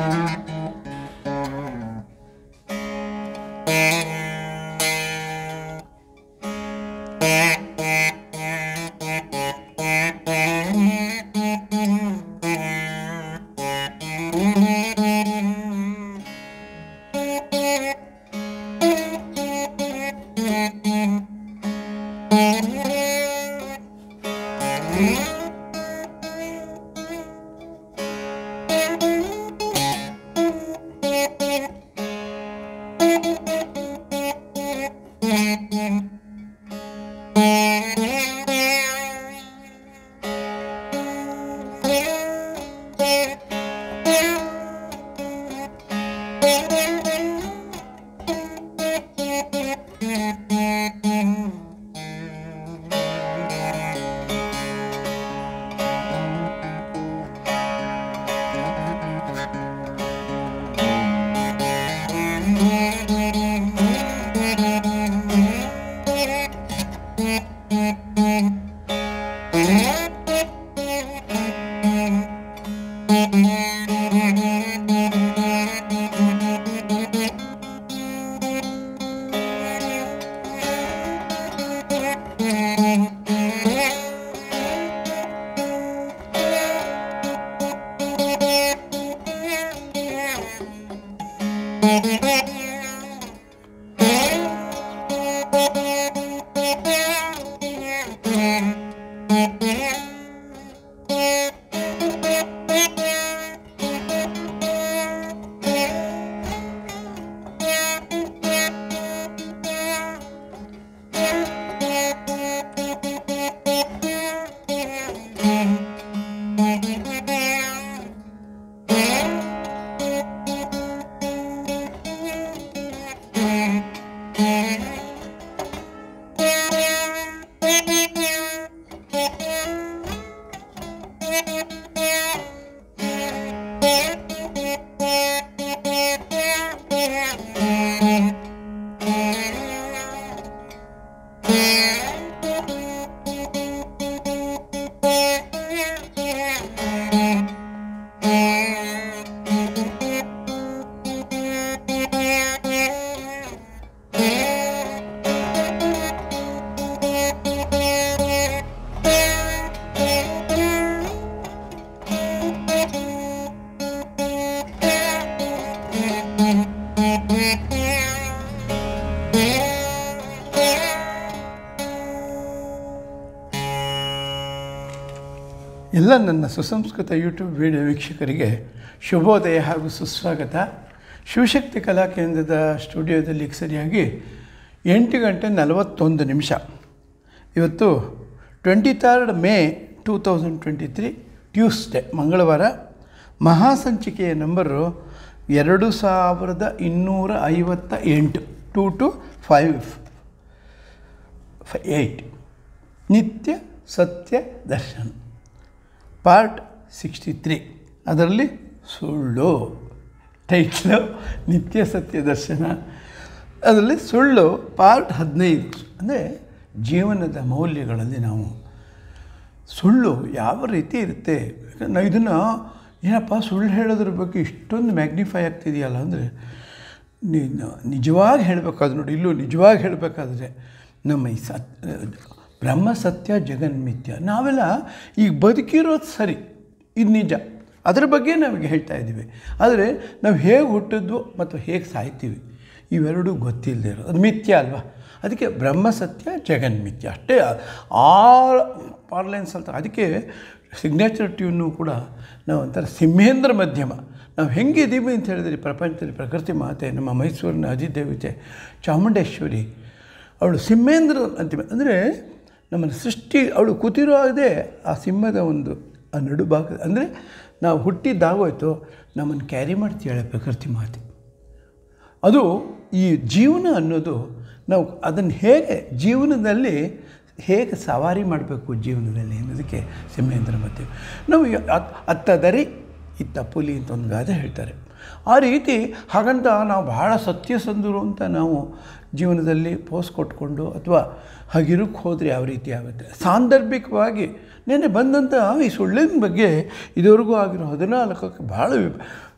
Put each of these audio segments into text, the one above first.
ಎಲ್ಲ ನನ್ನ ಸುಸಂಸ್ಕೃತ ಯೂಟ್ಯೂಬ್ ವಿಡಿಯೋ ವೀಕ್ಷಕರಿಗೆ ಶುಭೋದಯ ಹಾಗೂ ಸುಸ್ವಾಗತ ಶಿವಶಕ್ತಿ ಕಲಾ ಕೇಂದ್ರದ ಸ್ಟುಡಿಯೋದಲ್ಲಿ ಈಗ ಸರಿಯಾಗಿ ಎಂಟು ಗಂಟೆ ನಲವತ್ತೊಂದು ನಿಮಿಷ ಇವತ್ತು twenty third May two thousand twenty three Tuesday ಮಂಗಳವಾರ ಮಹಾಸಂಚಿಕೆಯ ನಂಬರು ಎರಡು ಸಾವಿರದ ಇನ್ನೂರ ಐವತ್ತ ಎಂಟು two two five five eight Nitya Satya ದರ್ಶನ ಪಾರ್ಟ್ ಸಿಕ್ಸ್ಟಿ ತ್ರೀ ಅದರಲ್ಲಿ ಸುಳ್ಳು ಟೈಟ್ಲು ನಿತ್ಯ ಸತ್ಯ ದರ್ಶನ ಅದರಲ್ಲಿ ಸುಳ್ಳು ಪಾರ್ಟ್ ಹದಿನೈದು ಅಂದರೆ ಜೀವನದ ಮೌಲ್ಯಗಳಲ್ಲಿ ನಾವು ಸುಳ್ಳು ಯಾವ ರೀತಿ ಇರುತ್ತೆ ಯಾಕಂದ್ರೆ ನಾವು ಇದನ್ನು ಏನಪ್ಪ ಸುಳ್ಳು ಹೇಳೋದ್ರ ಬಗ್ಗೆ ಇಷ್ಟೊಂದು ಮ್ಯಾಗ್ನಿಫೈ ಆಗ್ತಿದೆಯಲ್ಲ ಅಂದರೆ ನೀನು ನಿಜವಾಗಿ ಹೇಳಬೇಕಾದ್ರೆ ನೋಡಿ ಇಲ್ಲೂ ನಿಜವಾಗಿ ಹೇಳಬೇಕಾದ್ರೆ ನಮ್ಮ ಈ ಸತ್ ಬ್ರಹ್ಮ ಸತ್ಯ ಜಗನ್ಮಿತ್ಯ ನಾವೆಲ್ಲ ಈಗ ಬದುಕಿರೋದು ಸರಿ ಇದು ನಿಜ ಅದರ ಬಗ್ಗೆ ನಾವೀಗ ಹೇಳ್ತಾ ಇದ್ದೀವಿ ಆದರೆ ನಾವು ಹೇಗೆ ಹುಟ್ಟಿದ್ವು ಮತ್ತು ಹೇಗೆ ಸಾಯ್ತೀವಿ ಇವೆರಡೂ ಗೊತ್ತಿಲ್ಲದೆ ಇರೋದು ಅದು ಮಿಥ್ಯ ಅಲ್ವಾ ಅದಕ್ಕೆ ಬ್ರಹ್ಮ ಸತ್ಯ ಜಗನ್ಮಿತ್ಯ ಅಷ್ಟೇ ಆ ಪಾರ್ಲೆನ್ಸ್ ಅಂತ ಅದಕ್ಕೆ ಸಿಗ್ನೇಚರ್ ಟ್ಯೂನು ಕೂಡ ನಾವು ಒಂಥರ ಸಿಂಹೇಂದ್ರ ಮಧ್ಯಮ ನಾವು ಹೆಂಗಿದ್ದೀವಿ ಅಂತ ಹೇಳಿದ್ರೆ ಪ್ರಪಂಚದಲ್ಲಿ ಪ್ರಕೃತಿ ಮಾತೆ ನಮ್ಮ ಮೈಸೂರಿನ ಅಧಿದೇವತೆ ಚಾಮುಂಡೇಶ್ವರಿ ಅವಳು ಸಿಂಹೇಂದ್ರ ಅಂತೀವಿ ಅಂದರೆ ನಮ್ಮನ್ನು ಸೃಷ್ಟಿ ಅವಳು ಕೂತಿರೋದೇ ಆ ಸಿಂಹದ ಒಂದು ಆ ನಡುಭಾಗ ಅಂದರೆ ನಾವು ಹುಟ್ಟಿದ್ದಾಗೋಯ್ತು ನಮ್ಮನ್ನು ಕ್ಯಾರಿ ಮಾಡ್ತೀಯಾಳೆ ಪ್ರಕೃತಿ ಮಾತೆ ಅದು ಈ ಜೀವನ ಅನ್ನೋದು ನಾವು ಅದನ್ನು ಹೇಗೆ ಜೀವನದಲ್ಲಿ ಹೇಗೆ ಸವಾರಿ ಮಾಡಬೇಕು ಜೀವನದಲ್ಲಿ ಅನ್ನೋದಕ್ಕೆ ಸಿಂಹೇಂದ್ರ ಮಧ್ಯೆ ನಾವು ಅತ್- ಅತ್ತ ದರಿ ಇತ್ತ ಪುಲಿ ಅಂತ ಒಂದು ಗಾದೆ ಹೇಳ್ತಾರೆ ಆ ರೀತಿ ಹಾಗಂತ ನಾವು ಬಹಳ ಸತ್ಯಸಂಧರು ಅಂತ ನಾವು ಜೀವನದಲ್ಲಿ ಪೋಸ್ ಕೊಟ್ಕೊಂಡು ಅಥವಾ ಹಾಗಿರಕ್ಕೆ ಹೋದರೆ ಯಾವ ರೀತಿ ಆಗುತ್ತೆ ಸಾಂದರ್ಭಿಕವಾಗಿ ನೆನ್ನೆ ಬಂದಂಥ ಈ ಸುಳ್ಳಿನ ಬಗ್ಗೆ ಇದುವರೆಗೂ ಆಗಿರೋ ಹದಿನಾಲ್ಕಕ್ಕೆ ಭಾಳ ವಿ-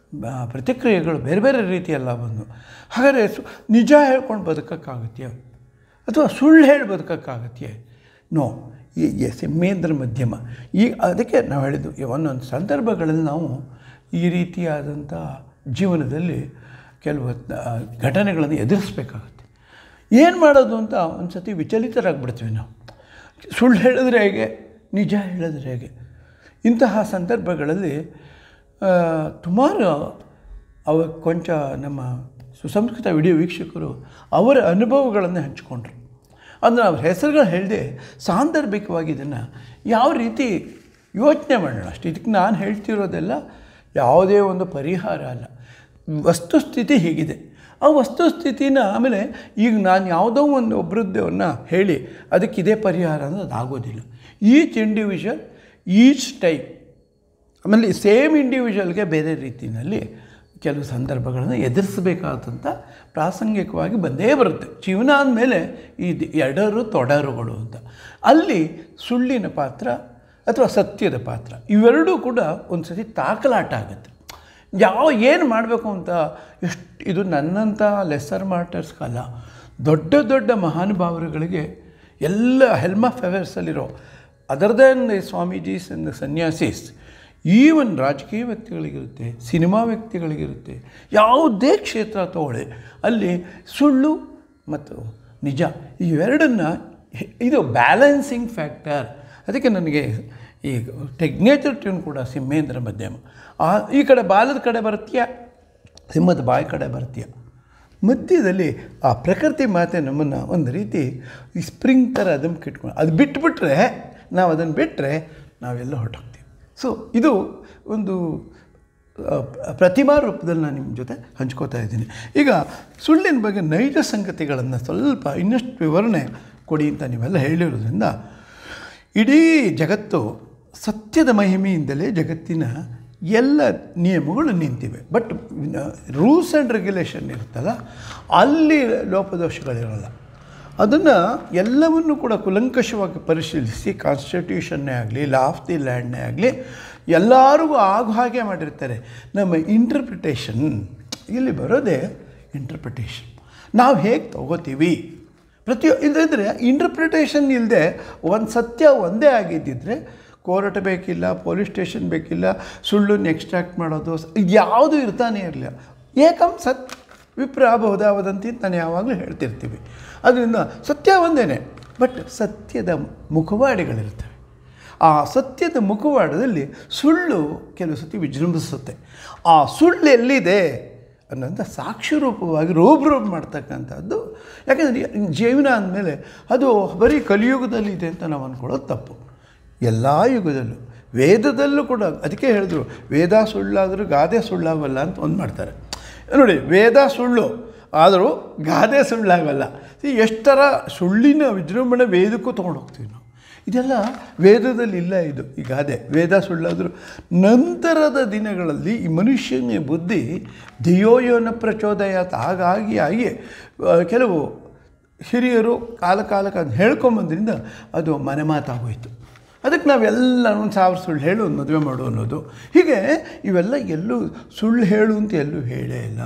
ಬ- ಪ್ರತಿಕ್ರಿಯೆಗಳು ಬೇರೆ ಬೇರೆ ರೀತಿಯೆಲ್ಲ ಬಂದು ಹಾಗಾದರೆ ಸು ನಿಜ ಹೇಳ್ಕೊಂಡು ಬದುಕೋಕ್ಕಾಗತ್ಯ ಅಥವಾ ಸುಳ್ಳು ಹೇಳಿ ಬದುಕೋಕ್ಕಾಗತ್ಯೆ ನೋ ಈ ಎಸ್ ಮೇಂದ್ರ ಮಧ್ಯಮ ಈ ಅದಕ್ಕೆ ನಾವು ಹೇಳಿದ್ದು ಈ ಒಂದೊಂದು ಸಂದರ್ಭಗಳಲ್ಲಿ ನಾವು ಈ ರೀತಿಯಾದಂಥ ಜೀವನದಲ್ಲಿ ಕೆಲವು ಆ, ಘಟನೆಗಳನ್ನು ಎದುರಿಸ್ಬೇಕಾಗತ್ತೆ ಏನು ಮಾಡೋದು ಅಂತ ಒಂದು ಸತಿ ವಿಚಲಿತರಾಗ್ಬಿಡ್ತೀವಿ ನಾವು ಸುಳ್ಳು ಹೇಳಿದ್ರೆ ಹೇಗೆ ನಿಜ ಹೇಳಿದ್ರೆ ಹೇಗೆ ಇಂತಹ ಸಂದರ್ಭಗಳಲ್ಲಿ ಆ, ಸುಮಾರು ಅವ ಕೊಂಚ ನಮ್ಮ ಸುಸಂಸ್ಕೃತ ವಿಡಿಯೋ ವೀಕ್ಷಕರು ಅವರ ಅನುಭವಗಳನ್ನು ಹಂಚಿಕೊಂಡ್ರು ಅಂದರೆ ಅವ್ರ ಹೆಸರುಗಳು ಹೇಳದೆ ಸಾಂದರ್ಭಿಕವಾಗಿ ಇದನ್ನು ಯಾವ ರೀತಿ ಯೋಚನೆ ಮಾಡೋಣ ಅಷ್ಟೇ ಇದಕ್ಕೆ ನಾನು ಹೇಳ್ತಿರೋದೆಲ್ಲ ಯಾವುದೇ ಒಂದು ಪರಿಹಾರ ಅಲ್ಲ ವಸ್ತುಸ್ಥಿತಿ ಹೀಗಿದೆ ಆ ವಸ್ತುಸ್ಥಿತಿನ ಆಮೇಲೆ ಈಗ ನಾನು ಯಾವುದೋ ಒಂದು ಒಬ್ಬರದ್ದವನ್ನು ಹೇಳಿ ಅದಕ್ಕೆ ಇದೇ ಪರಿಹಾರ ಅನ್ನೋದು ಅದಾಗೋದಿಲ್ಲ ಈಚ್ ಇಂಡಿವಿಜುವಲ್ ಈಚ್ ಟೈಪ್ ಆಮೇಲೆ ಸೇಮ್ ಇಂಡಿವಿಜುವಲ್ಗೆ ಬೇರೆ ರೀತಿಯಲ್ಲಿ ಕೆಲವು ಸಂದರ್ಭಗಳನ್ನು ಎದುರಿಸಬೇಕಾದಂಥ ಪ್ರಾಸಂಗಿಕವಾಗಿ ಬಂದೇ ಬರುತ್ತೆ ಜೀವನ ಅಂದಮೇಲೆ ಇದು ಎಡರು ತೊಡರುಗಳು ಅಂತ ಅಲ್ಲಿ ಸುಳ್ಳಿನ ಪಾತ್ರ ಅಥವಾ ಸತ್ಯದ ಪಾತ್ರ ಇವೆರಡೂ ಕೂಡ ಒಂದು ಸತಿ ತಾಕಲಾಟ ಆಗುತ್ತೆ ಯಾವ ಏನು ಮಾಡಬೇಕು ಅಂತ ಎಷ್ಟು ಇದು ನನ್ನಂಥ ಲೆಸ್ಸರ್ ಮಾರ್ಟರ್ಸ್ಗಲ್ಲ ದೊಡ್ಡ ದೊಡ್ಡ ಮಹಾನುಭಾವರುಗಳಿಗೆ ಎಲ್ಲ ಹೆಲ್ಮ್ ಆಫ್ ಅಫೇರ್ಸಲ್ಲಿರೋ other than the swamijis and the sanyasis even ರಾಜಕೀಯ ವ್ಯಕ್ತಿಗಳಿಗಿರುತ್ತೆ ಸಿನಿಮಾ ವ್ಯಕ್ತಿಗಳಿಗಿರುತ್ತೆ ಯಾವುದೇ ಕ್ಷೇತ್ರ ತಗೊಳ್ಳಿ ಅಲ್ಲಿ ಸುಳ್ಳು ಮತ್ತು ನಿಜ ಇವೆರಡನ್ನು ಇದು ಬ್ಯಾಲೆನ್ಸಿಂಗ್ ಫ್ಯಾಕ್ಟರ್ ಅದಕ್ಕೆ ನನಗೆ ಈ ಟೆಗ್ನೇಚರ್ ಟ್ಯೂನ್ ಕೂಡ ಸಿಂಹೇಂದ್ರ ಮಧ್ಯಮ ಆ ಈ ಕಡೆ ಬಾಲದ ಕಡೆ ಬರ್ತೀಯ ಸಿಂಹದ ಬಾಯಿ ಕಡೆ ಬರ್ತೀಯ ಮಧ್ಯದಲ್ಲಿ ಆ ಪ್ರಕೃತಿ ಮಾತೆ ನಮ್ಮನ್ನು ಒಂದು ರೀತಿ ಈ ಸ್ಪ್ರಿಂಗ್ ಥರ ಅದನ್ನು ಕಿಟ್ಕೊಂಡು ಅದು ಬಿಟ್ಬಿಟ್ರೆ ನಾವು ಅದನ್ನು ಬಿಟ್ಟರೆ ನಾವೆಲ್ಲ ಹೊರಟೋಗ್ತೀವಿ ಸೊ ಇದು ಒಂದು ಆ, ಪ್ರತಿಮಾ ರೂಪದಲ್ಲಿ ನಾನು ನಿಮ್ಮ ಜೊತೆ ಹಂಚ್ಕೋತಾ ಇದ್ದೀನಿ ಈಗ ಸುಳ್ಳಿನ ಬಗ್ಗೆ ನೈಜ ಸಂಗತಿಗಳನ್ನು ಸ್ವಲ್ಪ ಇನ್ನಷ್ಟು ವಿವರಣೆ ಕೊಡಿ ಅಂತ ನೀವೆಲ್ಲ ಹೇಳಿರೋದ್ರಿಂದ ಇಡೀ ಜಗತ್ತು ಸತ್ಯದ ಮಹಿಮೆಯಿಂದಲೇ ಜಗತ್ತಿನ ಎಲ್ಲ ನಿಯಮಗಳು ನಿಂತಿವೆ ಬಟ್ ರೂಲ್ಸ್ ಆ್ಯಂಡ್ ರೆಗ್ಯುಲೇಷನ್ ಇರುತ್ತಲ್ಲ ಅಲ್ಲಿ ಲೋಪದೋಷಗಳಿರಲ್ಲ ಅದನ್ನು ಎಲ್ಲವನ್ನು ಕೂಡ ಕುಲಂಕಷವಾಗಿ ಪರಿಶೀಲಿಸಿ ಕಾನ್ಸ್ಟಿಟ್ಯೂಷನ್ನೇ ಆಗಲಿ ಲಾ ಆಫ್ ದಿ ಲ್ಯಾಂಡ್ನೇ ಆಗಲಿ ಎಲ್ಲರಿಗೂ ಆಗೋ ಹಾಗೆ ಮಾಡಿರ್ತಾರೆ ನಮ್ಮ ಇಂಟರ್ಪ್ರಿಟೇಷನ್ ಇಲ್ಲಿ ಬರೋದೇ ಇಂಟರ್ಪ್ರಿಟೇಷನ್ ನಾವು ಹೇಗೆ ತಗೋತೀವಿ ಪ್ರತಿ ಇಲ್ಲದ್ರೆ ಇಂಟರ್ಪ್ರಿಟೇಷನ್ ಇಲ್ಲದೆ ಒಂದು ಸತ್ಯ ಒಂದೇ ಆಗಿದ್ದಿದ್ರೆ ಕೋರ್ಟ್ ಬೇಕಿಲ್ಲ ಪೊಲೀಸ್ ಸ್ಟೇಷನ್ ಬೇಕಿಲ್ಲ ಸುಳ್ಳನ್ನು ಎಕ್ಸ್ಟ್ರಾಕ್ಟ್ ಮಾಡೋದು ಇದು ಯಾವುದು ಇರ್ತಾನೆ ಇರಲಿಲ್ಲ ಏಕಂ ಸತ್ ವಿಪ್ರ ಬಹುದಾ ವದಂತಿ ಅಂತ ನಾನು ಯಾವಾಗಲೂ ಹೇಳ್ತಿರ್ತೀವಿ ಅದರಿಂದ ಸತ್ಯ ಒಂದೇ ಬಟ್ ಸತ್ಯದ ಮುಖವಾಡಿಗಳಿರ್ತವೆ ಆ ಸತ್ಯದ ಮುಖವಾಡದಲ್ಲಿ ಸುಳ್ಳು ಕೆಲವು ಸತಿ ವಿಜೃಂಭಿಸುತ್ತೆ ಆ ಸುಳ್ಳು ಎಲ್ಲಿದೆ ಅನ್ನೋಂಥ ಸಾಕ್ಷಿ ರೂಪವಾಗಿ ರೂಪರೂಪ ಮಾಡ್ತಕ್ಕಂಥದ್ದು ಯಾಕೆಂದರೆ ಜೀವನ ಅಂದಮೇಲೆ ಅದು ಬರೀ ಕಲಿಯುಗದಲ್ಲಿ ಇದೆ ಅಂತ ನಾವು ಅಂದ್ಕೊಳ್ಳೋದು ತಪ್ಪು ಎಲ್ಲ ಯುಗದಲ್ಲೂ ವೇದದಲ್ಲೂ ಕೂಡ ಅದಕ್ಕೆ ಹೇಳಿದ್ರು ವೇದ ಸುಳ್ಳಾದರೂ ಗಾದೆ ಸುಳ್ಳಾಗಲ್ಲ ಅಂತ ಒಂದು ಮಾಡ್ತಾರೆ ನೋಡಿ ವೇದ ಸುಳ್ಳು ಆದರೂ ಗಾದೆ ಸುಳ್ಳಾಗಲ್ಲ See, ಎಷ್ಟು ಥರ ಸುಳ್ಳಿನ ವಿಜೃಂಭಣೆ ವೇದಕ್ಕೂ ತೊಗೊಂಡು ಹೋಗ್ತೀವಿ ನಾವು ಇದೆಲ್ಲ ವೇದದಲ್ಲಿ ಇಲ್ಲ ಇದು ಈ ಗಾದೆ ವೇದ ಸುಳ್ಳಾದರೂ ನಂತರದ ದಿನಗಳಲ್ಲಿ ಈ ಮನುಷ್ಯನ ಬುದ್ಧಿ ಧಿಯೋಯೋನ ಪ್ರಚೋದಯಾತ್ ಹಾಗಾಗಿ ಆಗಿ ಆ, ಕೆಲವು ಹಿರಿಯರು ಕಾಲ ಕಾಲಕ್ಕೆ ಅದು ಹೇಳ್ಕೊಂಬಂದ್ರಿಂದ ಅದು ಮನೆ ಮಾತಾಗೋಯ್ತು ಅದಕ್ಕೆ ನಾವೆಲ್ಲ ಒಂದು ಸಾವಿರ ಸುಳ್ಳು ಹೇಳು ಒಂದು ಮದುವೆ ಮಾಡು ಅನ್ನೋದು ಹೀಗೆ ಇವೆಲ್ಲ ಎಲ್ಲೂ ಸುಳ್ಳು ಹೇಳು ಅಂತ ಎಲ್ಲೂ ಹೇಳೇ ಇಲ್ಲ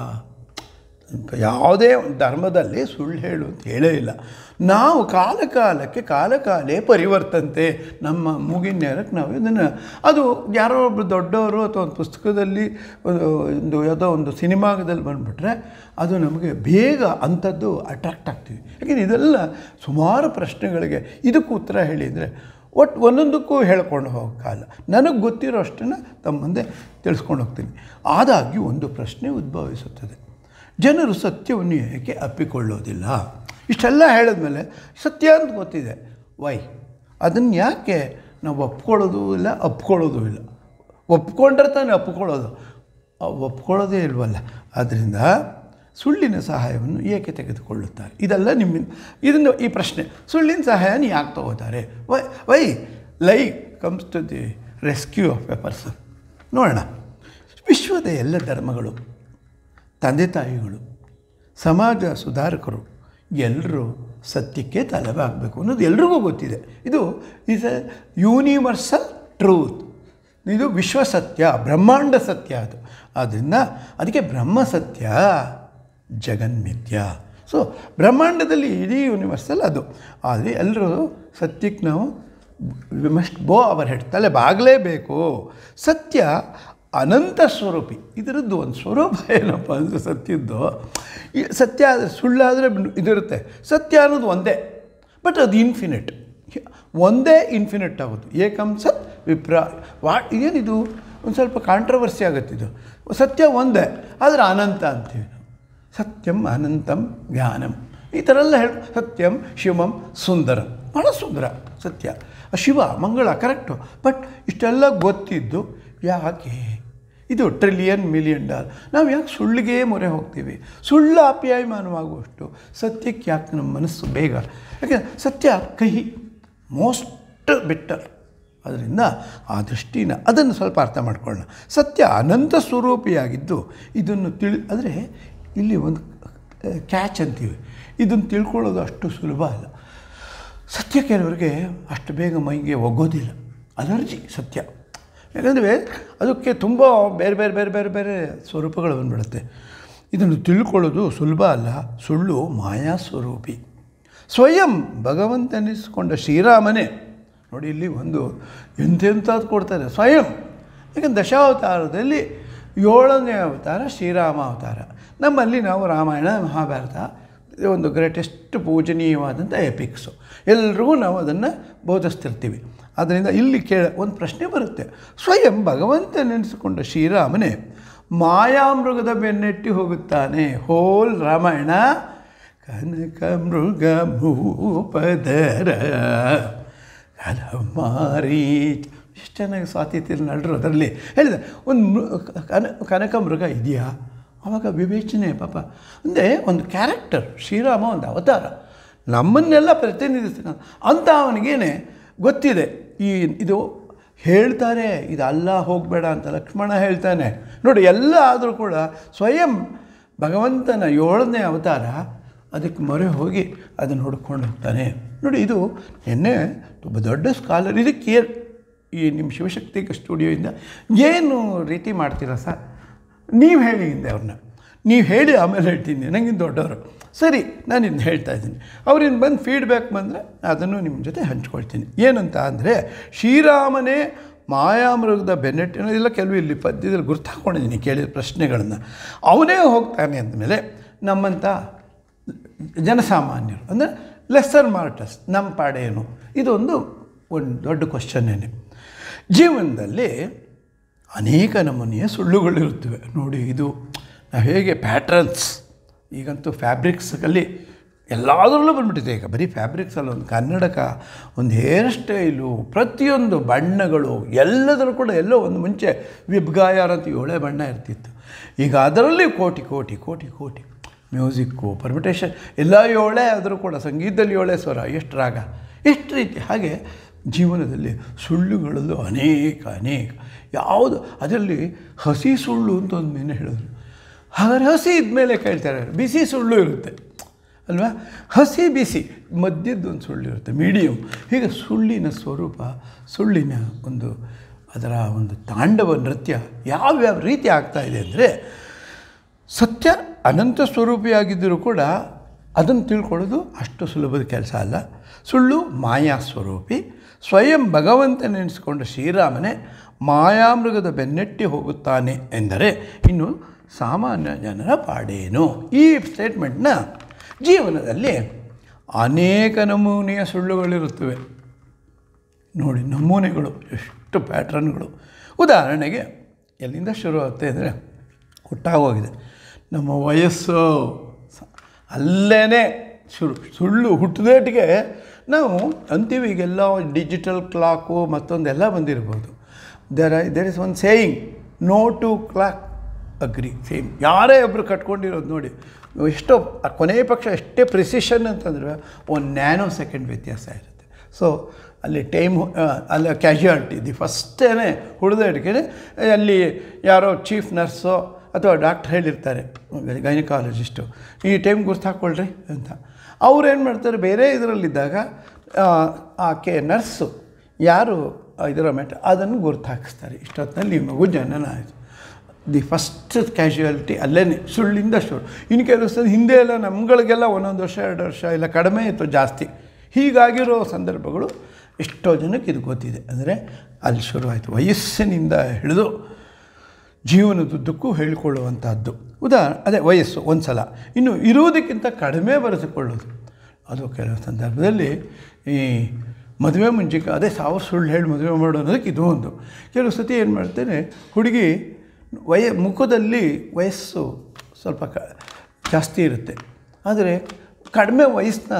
ಯಾವುದೇ ಒಂದು ಧರ್ಮದಲ್ಲಿ ಸುಳ್ಳು ಹೇಳು ಅಂತ ಹೇಳೇ ಇಲ್ಲ ನಾವು ಕಾಲ ಕಾಲಕ್ಕೆ ಕಾಲ ಕಾಲೇ ಪರಿವರ್ತಂತೆ ನಮ್ಮ ಮೂಗಿನ ನೇರಕ್ಕೆ ನಾವು ಇದನ್ನು ಅದು ಯಾರೋ ಒಬ್ಬರು ದೊಡ್ಡವರು ಅಥವಾ ಒಂದು ಪುಸ್ತಕದಲ್ಲಿ ಒಂದು ಒಂದು ಯಾವುದೋ ಒಂದು ಸಿನಿಮಾದಲ್ಲಿ ಬಂದುಬಿಟ್ರೆ ಅದು ನಮಗೆ ಬೇಗ ಅಂಥದ್ದು ಅಟ್ರಾಕ್ಟ್ ಆಗ್ತೀವಿ ಯಾಕೆಂದರೆ ಇದೆಲ್ಲ ಸುಮಾರು ಪ್ರಶ್ನೆಗಳಿಗೆ ಇದಕ್ಕೂ ಉತ್ತರ ಹೇಳಿದರೆ ಒಟ್ಟು ಒಂದೊಂದಕ್ಕೂ ಹೇಳ್ಕೊಂಡು ಹೋಗೋ ಕಾಲ ನನಗೆ ಗೊತ್ತಿರೋ ಅಷ್ಟನ್ನು ತಮ್ಮ ಮುಂದೆ ತಿಳಿಸ್ಕೊಂಡು ಹೋಗ್ತೀನಿ ಆದಾಗ್ಯೂ ಒಂದು ಪ್ರಶ್ನೆ ಉದ್ಭವಿಸುತ್ತದೆ ಜನರು ಸತ್ಯವನ್ನು ಏಕೆ ಅಪ್ಪಿಕೊಳ್ಳೋದಿಲ್ಲ ಇಷ್ಟೆಲ್ಲ ಹೇಳಿದ್ಮೇಲೆ ಸತ್ಯ ಅಂತ ಗೊತ್ತಿದೆ ವೈ ಅದನ್ನು ಯಾಕೆ ನಾವು ಒಪ್ಕೊಳ್ಳೋದು ಇಲ್ಲ ಅಪ್ಕೊಳ್ಳೋದು ಇಲ್ಲ ಒಪ್ಕೊಂಡ್ರೆ ತಾನೇ ಒಪ್ಕೊಳ್ಳೋದು ಆ ಒಪ್ಕೊಳ್ಳೋದೇ ಇಲ್ವಲ್ಲ ಆದ್ದರಿಂದ ಸುಳ್ಳಿನ ಸಹಾಯವನ್ನು ಏಕೆ ತೆಗೆದುಕೊಳ್ಳುತ್ತಾರೆ ಇದೆಲ್ಲ ನಿಮ್ಮ ಇದನ್ನು ಈ ಪ್ರಶ್ನೆ ಸುಳ್ಳಿನ ಸಹಾಯನ ಯಾಕೆ ತಗೋತಾರೆ why why lie comes to the rescue of a person ನೋಡೋಣ ವಿಶ್ವದ ಎಲ್ಲ ಧರ್ಮಗಳು ತಂದೆ ತಾಯಿಗಳು ಸಮಾಜ ಸುಧಾರಕರು ಎಲ್ಲರೂ ಸತ್ಯಕ್ಕೆ ತಲೆಬಾಗಬೇಕು ಅನ್ನೋದು ಎಲ್ರಿಗೂ ಗೊತ್ತಿದೆ ಇದು ಈಸ್ ಎ ಯೂನಿವರ್ಸಲ್ ಟ್ರೂತ್ ಇದು ವಿಶ್ವಸತ್ಯ ಬ್ರಹ್ಮಾಂಡ ಸತ್ಯ ಅದು ಆದ್ದರಿಂದ ಅದಕ್ಕೆ ಬ್ರಹ್ಮ ಸತ್ಯ ಜಗನ್ಮಿಥ್ಯ ಸೊ ಬ್ರಹ್ಮಾಂಡದಲ್ಲಿ ಇಡೀ ಯೂನಿವರ್ಸಲ್ ಅದು ಆದರೆ ಎಲ್ಲರೂ ಸತ್ಯಕ್ಕೆ ನಾವು we must go our head ತಲೆ ಬಾಗಲೇಬೇಕು ಸತ್ಯ ಅನಂತ ಸ್ವರೂಪಿ ಇದರದ್ದು ಒಂದು ಸ್ವರೂಪ ಏನಪ್ಪ ಅಂದರೆ ಸತ್ಯದ್ದು ಈ ಸತ್ಯ ಆದರೆ ಸುಳ್ಳಾದರೆ ಇದಿರುತ್ತೆ ಸತ್ಯ ಅನ್ನೋದು ಒಂದೇ ಬಟ್ ಅದು ಇನ್ಫಿನಿಟ್ ಒಂದೇ ಇನ್ಫಿನಿಟ್ ಆಗೋದು ಏಕಂ ಸತ್ ವಿಪ್ರ ವಾ ಏನಿದು ಒಂದು ಸ್ವಲ್ಪ ಕಾಂಟ್ರವರ್ಸಿ ಆಗುತ್ತಿದ್ದು ಸತ್ಯ ಒಂದೇ ಆದರೆ ಅನಂತ ಅಂತೀವಿ ನಾವು ಸತ್ಯಂ ಅನಂತಂ ಜ್ಞಾನಂ ಈ ಥರ ಎಲ್ಲ ಹೇಳಿ ಸತ್ಯಂ ಶಿವಂ ಸುಂದರಂ ಭಾಳ ಸುಂದರ ಸತ್ಯ ಶಿವ ಮಂಗಳ ಕರೆಕ್ಟು ಬಟ್ ಇಷ್ಟೆಲ್ಲ ಗೊತ್ತಿದ್ದು ಯಾಕೆ ಇದು ಟ್ರಿಲಿಯನ್ ಮಿಲಿಯನ್ ಡಾಲರ್ ನಾವು ಯಾಕೆ ಸುಳ್ಳಿಗೆ ಮೊರೆ ಹೋಗ್ತೀವಿ ಸುಳ್ಳು ಆಪ್ಯಾಯಮಾನವಾಗುವಷ್ಟು ಸತ್ಯಕ್ಕೆ ಯಾಕೆ ನಮ್ಮ ಮನಸ್ಸು ಬೇಗ ಯಾಕೆ ಸತ್ಯ ಕಹಿ ಮೋಸ್ಟ್ ಬೆಟರ್ ಅದರಿಂದ ಆ ದೃಷ್ಟಿನ ಅದನ್ನು ಸ್ವಲ್ಪ ಅರ್ಥ ಮಾಡ್ಕೊಳ್ಳೋಣ ಸತ್ಯ ಅನಂತ ಸ್ವರೂಪಿಯಾಗಿದ್ದು ಇದನ್ನು ತಿಳಿ ಆದರೆ ಇಲ್ಲಿ ಒಂದು ಕ್ಯಾಚ್ ಅಂತೀವಿ ಇದನ್ನು ತಿಳ್ಕೊಳ್ಳೋದು ಅಷ್ಟು ಸುಲಭ ಅಲ್ಲ ಸತ್ಯ ಕೆಲವರಿಗೆ ಅಷ್ಟು ಬೇಗ ಮೈಗೆ ಒಗ್ಗೋದಿಲ್ಲ ಅಲರ್ಜಿ ಸತ್ಯ ಯಾಕಂದರೆ ಅದಕ್ಕೆ ತುಂಬ ಬೇರೆ ಬೇರೆ ಬೇರೆ ಬೇರೆ ಬೇರೆ ಸ್ವರೂಪಗಳು ಬಂದ್ಬಿಡುತ್ತೆ ಇದನ್ನು ತಿಳ್ಕೊಳ್ಳೋದು ಸುಲಭ ಅಲ್ಲ ಸುಳ್ಳು ಮಾಯಾ ಸ್ವರೂಪಿ ಸ್ವಯಂ ಭಗವಂತನಿಸ್ಕೊಂಡ ಶ್ರೀರಾಮನೇ ನೋಡಿ ಇಲ್ಲಿ ಒಂದು ಎಂತೆಂಥದ್ದು ಕೊಡ್ತಾರೆ ಸ್ವಯಂ ಯಾಕಂದ್ರೆ ದಶಾವತಾರದಲ್ಲಿ ಏಳನೇ ಅವತಾರ ಶ್ರೀರಾಮ ಅವತಾರ ನಮ್ಮಲ್ಲಿ ನಾವು ರಾಮಾಯಣ ಮಹಾಭಾರತ ಇದು ಒಂದು ಗ್ರೇಟೆಸ್ಟ್ ಪೂಜನೀಯವಾದಂಥ ಎಪಿಕ್ಸು ಎಲ್ರಿಗೂ ನಾವು ಅದನ್ನು ಬೋಧಿಸ್ತಿರ್ತೀವಿ ಆದ್ದರಿಂದ ಇಲ್ಲಿ ಕೇಳ ಒಂದು ಪ್ರಶ್ನೆ ಬರುತ್ತೆ ಸ್ವಯಂ ಭಗವಂತ ನೆನೆಸಿಕೊಂಡ ಶ್ರೀರಾಮನೇ ಮಾಯಾಮೃಗದ ಬೆನ್ನೆಟ್ಟಿ ಹೋಗುತ್ತಾನೆ ಹೋಲ್ ರಾಮಾಯಣ ಕನಕ ಮೃಗ ಭೂಪದರ ಮಾರಿ ಎಷ್ಟು ಚೆನ್ನಾಗಿ ಸ್ವಾತಿಥ್ಯ ನಡರು ಅದರಲ್ಲಿ ಹೇಳಿದೆ ಒಂದು ಮೃ ಕನ ಕನಕ ಮೃಗ ಇದೆಯಾ ಆವಾಗ ವಿವೇಚನೆ ಪಾಪ ಅಂದರೆ ಒಂದು ಕ್ಯಾರೆಕ್ಟರ್ ಶ್ರೀರಾಮ ಒಂದು ಅವತಾರ ನಮ್ಮನ್ನೆಲ್ಲ ಪ್ರತಿನಿಧಿಸ್ತಾನೆ ಅಂತ ಅವನಿಗೇನೆ ಗೊತ್ತಿದೆ ಈ ಇದು ಹೇಳ್ತಾರೆ ಇದು ಅಲ್ಲ ಹೋಗಬೇಡ ಅಂತ ಲಕ್ಷ್ಮಣ ಹೇಳ್ತಾನೆ ನೋಡಿ ಎಲ್ಲ ಆದರೂ ಕೂಡ ಸ್ವಯಂ ಭಗವಂತನ ಏಳನೇ ಅವತಾರ ಅದಕ್ಕೆ ಮೊರೆ ಹೋಗಿ ಅದನ್ನು ಹುಡ್ಕೊಂಡು ಹೋಗ್ತಾನೆ ನೋಡಿ ಇದು ಎನ್ನೆ ತುಂಬ ದೊಡ್ಡ ಸ್ಕಾಲರ್ ಇದಕ್ಕೆ ಏನ್- ಈ ನಿಮ್ಮ ಶಿವಶಕ್ತಿ ಸ್ಟುಡಿಯೋಯಿಂದ ಏನು ರೀತಿ ಮಾಡ್ತೀರಾ ಸರ್ ನೀವು ಹೇಳಿ ಹಿಂದೆ ಅವ್ರನ್ನ ನೀವು ಹೇಳಿ ಆಮೇಲೆ ಹೇಳ್ತೀನಿ ನನಗಿಂತ ದೊಡ್ಡವರು ಸರಿ ನಾನು ಇದನ್ನ ಹೇಳ್ತಾ ಇದ್ದೀನಿ ಅವ್ರಿಂದ ಬಂದು ಫೀಡ್ಬ್ಯಾಕ್ ಬಂದರೆ ಅದನ್ನು ನಿಮ್ಮ ಜೊತೆ ಹಂಚ್ಕೊಳ್ತೀನಿ ಏನಂತ ಅಂದರೆ ಶ್ರೀರಾಮನೇ ಮಾಯಾಮೃಗದ ಬೆನ್ನೆಟ್ಟಿನ ಇಲ್ಲ ಕೆಲವು ಇಲ್ಲಿ ಪದ್ಯದಲ್ಲಿ ಗುರ್ತು ಹಾಕ್ಕೊಂಡಿದ್ದೀನಿ ಕೇಳಿದ ಪ್ರಶ್ನೆಗಳನ್ನು ಅವನೇ ಹೋಗ್ತಾನೆ ಅಂದಮೇಲೆ ನಮ್ಮಂಥ ಜನಸಾಮಾನ್ಯರು ಅಂದರೆ ಲೆಸ್ಸರ್ ಮಾರ್ಟರ್ಸ್ ನಮ್ಮ ಪಾಡೇನು ಇದೊಂದು ಒಂದು ದೊಡ್ಡ ಕ್ವಶನ್ನೇನೆ ಜೀವನದಲ್ಲಿ ಅನೇಕ ನಮೂನೆಯ ಸುಳ್ಳುಗಳಿರುತ್ತವೆ ನೋಡಿ ಇದು ನಾವು ಹೇಗೆ ಪ್ಯಾಟ್ರನ್ಸ್ ಈಗಂತೂ ಫ್ಯಾಬ್ರಿಕ್ಸಲ್ಲಿ ಎಲ್ಲದರಲ್ಲೂ ಬಂದ್ಬಿಟ್ಟಿದೆ ಈಗ ಬರೀ ಫ್ಯಾಬ್ರಿಕ್ಸಲ್ಲಿ ಒಂದು ಕನ್ನಡಕ ಒಂದು ಹೇರ್ ಸ್ಟೈಲು ಪ್ರತಿಯೊಂದು ಬಣ್ಣಗಳು ಎಲ್ಲದರಲ್ಲೂ ಕೂಡ ಎಲ್ಲೋ ಒಂದು ಮುಂಚೆ ವಿಬ್ಗಾಯಾರ ಅಂತ ಏಳೇ ಬಣ್ಣ ಇರ್ತಿತ್ತು ಈಗ ಅದರಲ್ಲಿ ಕೋಟಿ ಕೋಟಿ ಕೋಟಿ ಕೋಟಿ ಮ್ಯೂಸಿಕ್ಕು ಪರ್ಮಿಟೇಷನ್ ಎಲ್ಲ ಏಳೇ ಆದರೂ ಕೂಡ ಸಂಗೀತದಲ್ಲಿ ಏಳೇ ಸ್ವರ ಎಷ್ಟು ರಾಗ ಎಷ್ಟು ರೀತಿ ಹಾಗೆ ಜೀವನದಲ್ಲಿ ಸುಳ್ಳುಗಳಲ್ಲೂ ಅನೇಕ ಅನೇಕ ಯಾವುದು ಅದರಲ್ಲಿ ಹಸಿ ಸುಳ್ಳು ಅಂತ ಒಂದು ಮೀನು ಹೇಳಿದ್ರು ಹಾಗಾದ್ರೆ ಹಸಿ ಇದ್ಮೇಲೆ ಕೇಳ್ತಾರೆ ಬಿಸಿ ಸುಳ್ಳು ಇರುತ್ತೆ ಅಲ್ವಾ ಹಸಿ ಬಿಸಿ ಮಧ್ಯದ್ದು ಒಂದು ಸುಳ್ಳು ಇರುತ್ತೆ ಮೀಡಿಯಮ್ ಹೀಗೆ ಸುಳ್ಳಿನ ಸ್ವರೂಪ ಸುಳ್ಳಿನ ಒಂದು ಅದರ ಒಂದು ತಾಂಡವ ನೃತ್ಯ ಯಾವ್ಯಾವ ರೀತಿ ಆಗ್ತಾ ಇದೆ ಅಂದರೆ ಸತ್ಯ ಅನಂತ ಸ್ವರೂಪಿಯಾಗಿದ್ದರೂ ಕೂಡ ಅದನ್ನು ತಿಳ್ಕೊಳ್ಳೋದು ಅಷ್ಟು ಸುಲಭದ ಕೆಲಸ ಅಲ್ಲ ಸುಳ್ಳು ಮಾಯಾ ಸ್ವರೂಪಿ ಸ್ವಯಂ ಭಗವಂತ ನೆನೆಸಿಕೊಂಡ ಶ್ರೀರಾಮನೇ ಮಾಯಾಮೃಗದ ಬೆನ್ನೆಟ್ಟಿ ಹೋಗುತ್ತಾನೆ ಎಂದರೆ ಇನ್ನು ಸಾಮಾನ್ಯ ಜನರ ಪಾಡೇನು ಈ ಸ್ಟೇಟ್ಮೆಂಟ್ನ ಜೀವನದಲ್ಲಿ ಅನೇಕ ನಮೂನೆಯ ಸುಳ್ಳುಗಳಿರುತ್ತವೆ ನೋಡಿ ನಮೂನೆಗಳು ಎಷ್ಟು ಪ್ಯಾಟ್ರನ್ಗಳು ಉದಾಹರಣೆಗೆ ಎಲ್ಲಿಂದ ಶುರು ಆಗುತ್ತೆ ಅಂದರೆ ಹುಟ್ಟಾಗೋಗಿದೆ ನಮ್ಮ ವಯಸ್ಸು ಸ- ಅಲ್ಲೇ ಶುರು ಸುಳ್ಳು ಹುಟ್ಟಿದೇಟಿಗೆ ನಾವು ಅಂತೀವಿ ಈಗೆಲ್ಲ ಡಿಜಿಟಲ್ ಕ್ಲಾಕು ಮತ್ತೊಂದೆಲ್ಲ ಬಂದಿರ್ಬೋದು there there is one saying no two clock agree same ಯಾರೇ ಒಬ್ಬರು ಕಟ್ಕೊಂಡಿರೋದು ನೋಡಿ ಎಷ್ಟೋ ಆ ಕೊನೆಯ ಪಕ್ಷ ಎಷ್ಟೇ ಪ್ರಿಸಿಷನ್ ಅಂತಂದ್ರೆ ಒಂದು ನ್ಯಾನೋ ಸೆಕೆಂಡ್ ವ್ಯತ್ಯಾಸ ಇರುತ್ತೆ ಸೊ ಅಲ್ಲಿ ಟೈಮ್ ಅಲ್ಲಿ ಕ್ಯಾಶುಯಾಲಿಟಿ ದಿ ಫಸ್ಟೇನೆ ಹುಡ್ದ ಹಿಡ್ಕೆ ಅಲ್ಲಿ ಯಾರೋ ಚೀಫ್ ನರ್ಸೋ ಅಥವಾ ಡಾಕ್ಟ್ರ್ ಹೇಳಿರ್ತಾರೆ ಗೈನಕಾಲಜಿಸ್ಟು ಈ ಟೈಮ್ ಗುರ್ತು ಹಾಕ್ಕೊಳ್ರಿ ಅಂತ ಅವ್ರು ಏನು ಮಾಡ್ತಾರೆ ಬೇರೆ ಇದರಲ್ಲಿದ್ದಾಗ ಆಕೆ ನರ್ಸು ಯಾರು ಇದರ ಮೆಟ ಅದನ್ನು ಗುರ್ತು ಹಾಕಿಸ್ತಾರೆ ಇಷ್ಟೊತ್ತಿನಲ್ಲಿ ಈ ಮಗು ಜನನ ಆಯಿತು ದಿ ಫಸ್ಟ್ ಕ್ಯಾಶುಯಾಲಿಟಿ ಅಲ್ಲೇ ಸುಳ್ಳಿಂದ ಶುರು ಇನ್ನು ಕೆಲವು ಸಲ ಹಿಂದೆ ಎಲ್ಲ ನಮ್ಗಳಿಗೆಲ್ಲ ಒಂದೊಂದು ವರ್ಷ ಎರಡು ವರ್ಷ ಇಲ್ಲ ಕಡಿಮೆ ಇತ್ತು ಜಾಸ್ತಿ ಹೀಗಾಗಿರೋ ಸಂದರ್ಭಗಳು ಎಷ್ಟೋ ಜನಕ್ಕೆ ಇದು ಗೊತ್ತಿದೆ ಅಂದರೆ ಅಲ್ಲಿ ಶುರುವಾಯಿತು ವಯಸ್ಸಿನಿಂದ ಹಿಡಿದು ಜೀವನದುದ್ದಕ್ಕೂ ಹೇಳಿಕೊಳ್ಳುವಂಥದ್ದು ಉದಾಹರಣೆ ಅದೇ ವಯಸ್ಸು ಒಂದು ಸಲ ಇನ್ನು ಇರುವುದಕ್ಕಿಂತ ಕಡಿಮೆ ಬರೆಸಿಕೊಳ್ಳೋದು ಅದು ಕೆಲವು ಸಂದರ್ಭದಲ್ಲಿ ಈ ಮದುವೆ ಮುಂಚಿಕೆ ಅದೇ ಸಾವಿರ ಸುಳ್ಳು ಹೇಳಿ ಮದುವೆ ಮಾಡೋ ಅನ್ನೋದಕ್ಕೆ ಇದು ಒಂದು ಕೆಲವು ಸತಿ ಏನು ಮಾಡ್ತೇನೆ ಹುಡುಗಿ ವಯ ಮುಖದಲ್ಲಿ ವಯಸ್ಸು ಸ್ವಲ್ಪ ಕ ಜಾಸ್ತಿ ಇರುತ್ತೆ ಆದರೆ ಕಡಿಮೆ ವಯಸ್ಸನ್ನ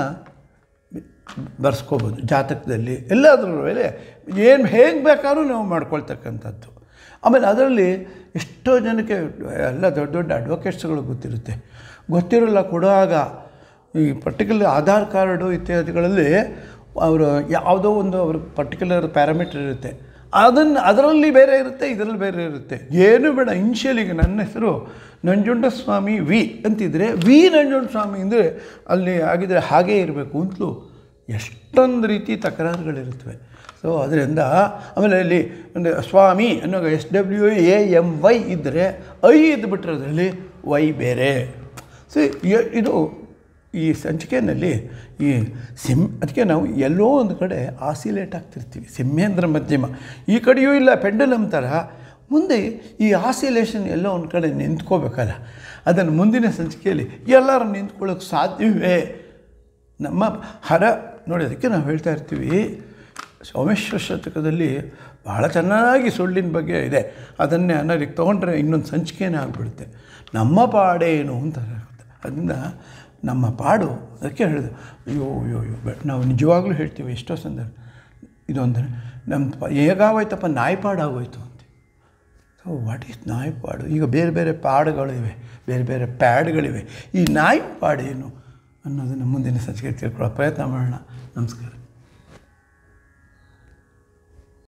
ಬರ್ಸ್ಕೋಬೋದು ಜಾತಕದಲ್ಲಿ ಎಲ್ಲಾದ್ರ ಮೇಲೆ ಏನು ಹೇಗೆ ಬೇಕಾದ್ರೂ ನಾವು ಮಾಡ್ಕೊಳ್ತಕ್ಕಂಥದ್ದು ಆಮೇಲೆ ಅದರಲ್ಲಿ ಎಷ್ಟೋ ಜನಕ್ಕೆ ಎಲ್ಲ ದೊಡ್ಡ ದೊಡ್ಡ ಅಡ್ವೊಕೇಟ್ಸ್ಗಳು ಗೊತ್ತಿರುತ್ತೆ ಗೊತ್ತಿರೋಲ್ಲ ಕೊಡುವಾಗ ಈ ಪರ್ಟಿಕ್ಯುಲರ್ ಆಧಾರ್ ಕಾರ್ಡು ಇತ್ಯಾದಿಗಳಲ್ಲಿ ಅವರು ಯಾವುದೋ ಒಂದು ಅವ್ರ ಪರ್ಟಿಕ್ಯುಲರ್ ಪ್ಯಾರಾಮೀಟರ್ ಇರುತ್ತೆ ಅದನ್ನು ಅದರಲ್ಲಿ ಬೇರೆ ಇರುತ್ತೆ ಇದರಲ್ಲಿ ಬೇರೆ ಇರುತ್ತೆ ಏನು ಬೇಡ ಇನ್ಷಿಯಲಿಗೆ ನನ್ನ ಹೆಸರು ನಂಜುಂಡಸ್ವಾಮಿ ವಿ ಅಂತಿದ್ರೆ ವಿ ನಂಜುಂಡಸ್ವಾಮಿ ಅಂದರೆ ಅಲ್ಲಿ ಆಗಿದ್ರೆ ಹಾಗೇ ಇರಬೇಕು ಅಂತಲೂ ಎಷ್ಟೊಂದು ರೀತಿ ತಕರಾರುಗಳಿರುತ್ತವೆ ಸೊ ಅದರಿಂದ ಆಮೇಲೆ ಇಲ್ಲಿ ಒಂದು ಸ್ವಾಮಿ ಅನ್ನೋ S W A M Y ಇದ್ದರೆ ಐ ಇದ್ದುಬಿಟ್ರೆ ಅದರಲ್ಲಿ ವೈ ಬೇರೆ ಸೊ ಇದು ಈ ಸಂಚಿಕೆಯಲ್ಲಿ ಈ ಸಿಮ್ ಅದಕ್ಕೆ ನಾವು ಎಲ್ಲೋ ಒಂದು ಕಡೆ ಆಸಿಲೇಟ್ ಆಗ್ತಿರ್ತೀವಿ ಸಿಂಹೇಂದ್ರ ಮಧ್ಯಮ ಈ ಕಡೆಯೂ ಇಲ್ಲ ಪೆಂಡಲಮ್ ಥರ ಮುಂದೆ ಈ ಆಸಿಲೇಷನ್ ಎಲ್ಲೋ ಒಂದು ಕಡೆ ನಿಂತ್ಕೋಬೇಕಲ್ಲ ಅದನ್ನು ಮುಂದಿನ ಸಂಚಿಕೆಯಲ್ಲಿ ಎಲ್ಲರೂ ನಿಂತ್ಕೊಳ್ಳೋಕೆ ಸಾಧ್ಯವೇ ನಮ್ಮ ಹರ ನೋಡಿ ಅದಕ್ಕೆ ನಾವು ಹೇಳ್ತಾ ಇರ್ತೀವಿ ಸೋಮೇಶ್ವರ ಶತಕದಲ್ಲಿ ಭಾಳ ಚೆನ್ನಾಗಿ ಸುಳ್ಳಿನ ಬಗ್ಗೆ ಇದೆ ಅದನ್ನೇ ಅನ್ನೋದಕ್ಕೆ ತೊಗೊಂಡ್ರೆ ಇನ್ನೊಂದು ಸಂಚಿಕೆನೇ ಆಗಿಬಿಡುತ್ತೆ ನಮ್ಮ ಪಾಡೇನು ಅಂತ ಆಗುತ್ತೆ ಅದರಿಂದ ನಮ್ಮ ಪಾಡು ಅದಕ್ಕೆ ಹೇಳಿದೆ ಅಯ್ಯೋ ಅಯ್ಯೋ ಅಯ್ಯೋ ಬಟ್ ನಾವು ನಿಜವಾಗ್ಲೂ ಹೇಳ್ತೀವಿ ಎಷ್ಟೋ ಸಂದರ್ಭ ಇದೊಂದು ನಮ್ಮ ಪ ಹೇಗಾಗೋಯ್ತಪ್ಪ ನಾಯಿ ಪಾಡಾಗೋಯ್ತು ಅಂತ ಸೊ ವಾಟ್ ಈಸ್ ನಾಯಿ ಪಾಡು ಈಗ ಬೇರೆ ಬೇರೆ ಪಾಡುಗಳಿವೆ ಬೇರೆ ಬೇರೆ ಪ್ಯಾಡ್ಗಳಿವೆ ಈ ನಾಯಿ ಪಾಡೇನು ಅನ್ನೋದನ್ನು ಮುಂದಿನ ಸಂಚಿಕೆ ತಿಳ್ಕೊಳ್ಳೋ ಪ್ರಯತ್ನ ಮಾಡೋಣ ನಮಸ್ಕಾರ